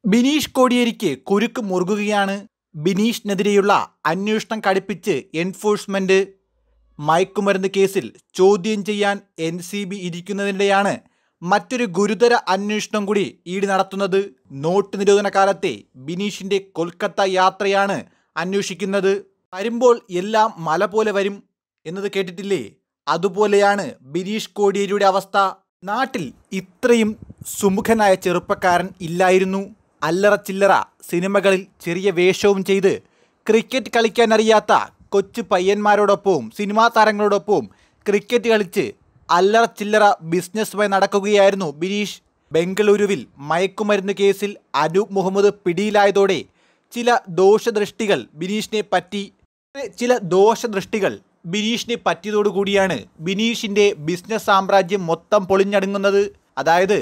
ബിനീഷ് കോടിയേരിക്ക് കുരുക്ക് മുറുകുകയാണ് ബിനീഷിനെതിരെയുള്ള അന്വേഷണം കടുപ്പിച്ച് എൻഫോഴ്സ്മെന്റ് മയക്കുമരുന്ന് കേസിൽ ചോദ്യം ചെയ്യാൻ എൻ സി ബി ഇരിക്കുന്നതിനിടെയാണ് മറ്റൊരു ഗുരുതര അന്വേഷണം കൂടി ഈട് നടത്തുന്നത് നോട്ട് നിരോധന കാലത്തെ ബിനീഷിന്റെ കൊൽക്കത്ത യാത്രയാണ് അന്വേഷിക്കുന്നത് വരുമ്പോൾ എല്ലാം മല പോലെ വരും എന്നത് കേട്ടിട്ടില്ലേ അതുപോലെയാണ് ബിനീഷ് കോടിയേരിയുടെ അവസ്ഥ നാട്ടിൽ ഇത്രയും സുമുഖനായ ചെറുപ്പക്കാരൻ ഇല്ലായിരുന്നു അല്ലറ ചില്ലറ സിനിമകളിൽ ചെറിയ വേഷവും ചെയ്ത് ക്രിക്കറ്റ് കളിക്കാൻ അറിയാത്ത കൊച്ചു പയ്യന്മാരോടൊപ്പവും സിനിമാ താരങ്ങളോടൊപ്പവും ക്രിക്കറ്റ് കളിച്ച് അല്ലറ ചില്ലറ ബിസിനസ്സുമായി നടക്കുകയായിരുന്നു ബിനീഷ് ബംഗളൂരുവിൽ മയക്കുമരുന്ന് കേസിൽ അനൂപ് മുഹമ്മദ് പിടിയിലായതോടെ ചില ദോഷദൃഷ്ടികൾ ബിനീഷിനെ പറ്റി അങ്ങനെ ചില ദോഷദൃഷ്ടികൾ ബിനീഷിനെ പറ്റിയതോടുകൂടിയാണ് ബിനീഷിൻ്റെ ബിസിനസ് സാമ്രാജ്യം മൊത്തം പൊളിഞ്ഞടുങ്ങുന്നത് അതായത്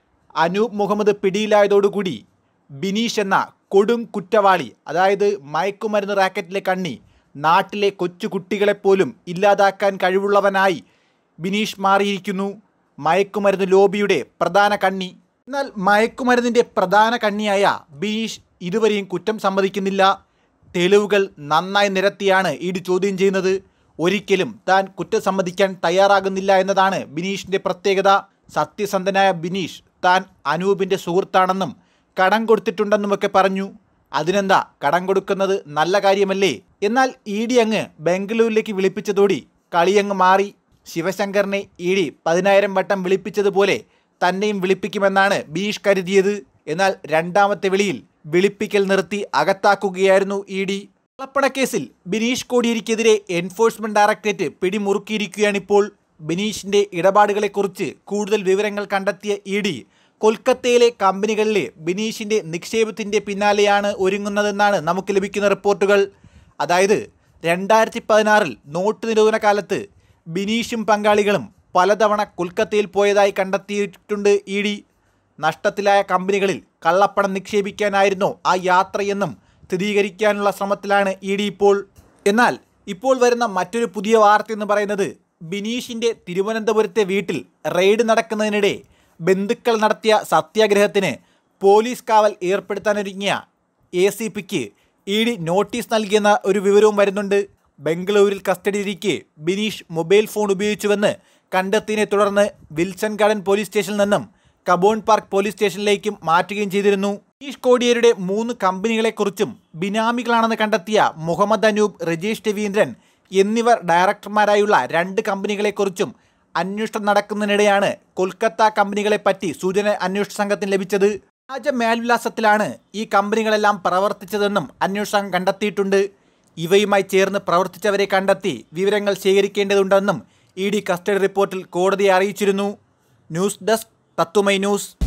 അനൂപ് മുഹമ്മദ് പിടിയിലായതോടുകൂടി ബിനീഷ് എന്ന കൊടും കുറ്റവാളി അതായത് മയക്കുമരുന്ന് റാക്കറ്റിലെ കണ്ണി നാട്ടിലെ കൊച്ചു കുട്ടികളെപ്പോലും ഇല്ലാതാക്കാൻ കഴിവുള്ളവനായി ബിനീഷ് മാറിയിരിക്കുന്നു മയക്കുമരുന്ന് ലോബിയുടെ പ്രധാന കണ്ണി എന്നാൽ മയക്കുമരുന്നിൻ്റെ പ്രധാന കണ്ണിയായ ബിനീഷ് ഇതുവരെയും കുറ്റം സമ്മതിക്കുന്നില്ല തെളിവുകൾ നന്നായി നിരത്തിയാണ് ഇഡി ചോദ്യം ചെയ്യുന്നത് ഒരിക്കലും താൻ കുറ്റം സമ്മതിക്കാൻ തയ്യാറാകുന്നില്ല എന്നതാണ് ബിനീഷിൻ്റെ പ്രത്യേകത സത്യസന്ധനായ ബിനീഷ് താൻ അനൂപിൻ്റെ സുഹൃത്താണെന്നും കടം കൊടുത്തിട്ടുണ്ടെന്നുമൊക്കെ പറഞ്ഞു അതിനെന്താ കടം കൊടുക്കുന്നത് നല്ല കാര്യമല്ലേ എന്നാൽ ഇ ഡി അങ്ങ് ബംഗളൂരിലേക്ക് വിളിപ്പിച്ചതോടി കളിയങ്ങ് മാറി ശിവശങ്കറിനെ ഇ ഡി പതിനായിരം വട്ടം വിളിപ്പിച്ചതുപോലെ തന്നെയും വിളിപ്പിക്കുമെന്നാണ് ബിനീഷ് കരുതിയത് എന്നാൽ രണ്ടാമത്തെ വിളിയിൽ വിളിപ്പിക്കൽ നിർത്തി അകത്താക്കുകയായിരുന്നു ഇ ഡി കള്ളപ്പണക്കേസിൽ ബിനീഷ് കോടിയേരിക്കെതിരെ എൻഫോഴ്സ്മെന്റ് ഡയറക്ടറേറ്റ് പിടിമുറുക്കിയിരിക്കുകയാണിപ്പോൾ ബിനീഷിന്റെ ഇടപാടുകളെക്കുറിച്ച് കൂടുതൽ വിവരങ്ങൾ കണ്ടെത്തിയ ഇ ഡി കൊൽക്കത്തയിലെ കമ്പനികളിലെ ബിനീഷിന്റെ നിക്ഷേപത്തിന്റെ പിന്നാലെയാണ് ഒരുങ്ങുന്നതെന്നാണ് നമുക്ക് ലഭിക്കുന്ന റിപ്പോർട്ടുകൾ അതായത് രണ്ടായിരത്തി പതിനാറിൽ നോട്ട് നിരോധന കാലത്ത് ബിനീഷും പങ്കാളികളും പലതവണ കൊൽക്കത്തയിൽ പോയതായി കണ്ടെത്തിയിട്ടുണ്ട് ഇ ഡി നഷ്ടത്തിലായ കമ്പനികളിൽ കള്ളപ്പണം നിക്ഷേപിക്കാനായിരുന്നോ ആ യാത്രയെന്നും സ്ഥിരീകരിക്കാനുള്ള ശ്രമത്തിലാണ് ഇ ഡി ഇപ്പോൾ എന്നാൽ ഇപ്പോൾ വരുന്ന മറ്റൊരു പുതിയ വാർത്ത എന്ന് പറയുന്നത് ബിനീഷിൻ്റെ തിരുവനന്തപുരത്തെ വീട്ടിൽ റെയ്ഡ് നടക്കുന്നതിനിടെ ബന്ധുക്കൾ നടത്തിയ സത്യാഗ്രഹത്തിന് പോലീസ് കാവൽ ഏർപ്പെടുത്താനൊരുങ്ങിയ എ സി പിക്ക് ഇ ഡി നോട്ടീസ് നൽകിയെന്ന ഒരു വിവരവും വരുന്നുണ്ട് ബംഗളൂരിൽ കസ്റ്റഡിയിലിരിക്കെ ബിനീഷ് മൊബൈൽ ഫോൺ ഉപയോഗിച്ചുവെന്ന് കണ്ടെത്തിയതിനെ തുടർന്ന് വിൽസൺ ഗാർഡൻ പോലീസ് സ്റ്റേഷനിൽ നിന്നും കബോൺ പാർക്ക് പോലീസ് സ്റ്റേഷനിലേക്കും മാറ്റുകയും ചെയ്തിരുന്നു ബിനീഷ് കോടിയേരിയുടെ മൂന്ന് കമ്പനികളെക്കുറിച്ചും ബിനാമികളാണെന്ന് കണ്ടെത്തിയ മുഹമ്മദ് അനൂപ് രജേഷ് രവീന്ദ്രൻ എന്നിവർ ഡയറക്ടർമാരായുള്ള രണ്ട് കമ്പനികളെക്കുറിച്ചും അന്വേഷണം നടക്കുന്നതിനിടെയാണ് കൊൽക്കത്ത കമ്പനികളെപ്പറ്റി സൂചന അന്വേഷണ സംഘത്തിന് ലഭിച്ചത് വ്യാജ മേൽവിലാസത്തിലാണ് ഈ കമ്പനികളെല്ലാം പ്രവർത്തിച്ചതെന്നും അന്വേഷണം കണ്ടെത്തിയിട്ടുണ്ട് ഇവയുമായി ചേർന്ന് പ്രവർത്തിച്ചവരെ കണ്ടെത്തി വിവരങ്ങൾ ശേഖരിക്കേണ്ടതുണ്ടെന്നും ഇ ഡി കസ്റ്റഡി റിപ്പോർട്ടിൽ കോടതിയെ അറിയിച്ചിരുന്നു ന്യൂസ് ഡെസ്ക് തത്തുമൈ ന്യൂസ്